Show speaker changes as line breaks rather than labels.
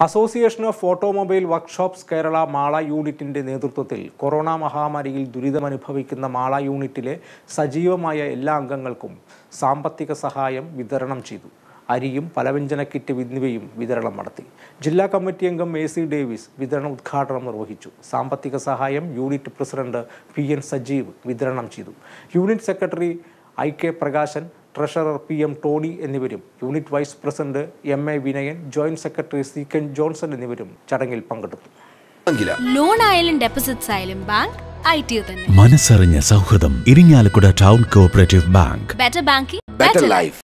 association of automobile workshops Kerala Mala യൂണിറ്റിന്റെ നേതൃത്വത്തിൽ corona മഹാമാരിയിൽ ദുരിതമനുഭവിക്കുന്ന മാള യൂണിറ്റിലെ സജീവമായ എല്ലാ അംഗങ്ങൾക്കും സാമ്പത്തിക സഹായം വിതരണം ചെയ്തു അരിയും പലവ്യഞ്ജന കിറ്റ് എന്നിവയും വിതരണം നടത്തി ജില്ലാ കമ്മിറ്റി അംഗം എ സി ഡേവിസ് വിതരണ ഉദ്ഘാടനം നിർവഹിച്ചു സാമ്പത്തിക സഹായം unit president P N Sajeev വിതരണം ചെയ്തു unit secretary I K Prakashan treasurer P M Tony എന്നിവരും unit vice president M A Vinayan joint secretary C Ken Johnson എന്നിവരും ചടങ്ങിൽ പങ്കെടുത്തു
അങ്കില
ലോൺ ആയാലും ഡെപ്പോസിറ്റ്സ് ആയാലും ബാങ്ക് ഐ ടി തന്നെ
മനസ്സറിഞ്ഞ സൗഹൃദം Irinjalakuda town cooperative bank
better banking
better life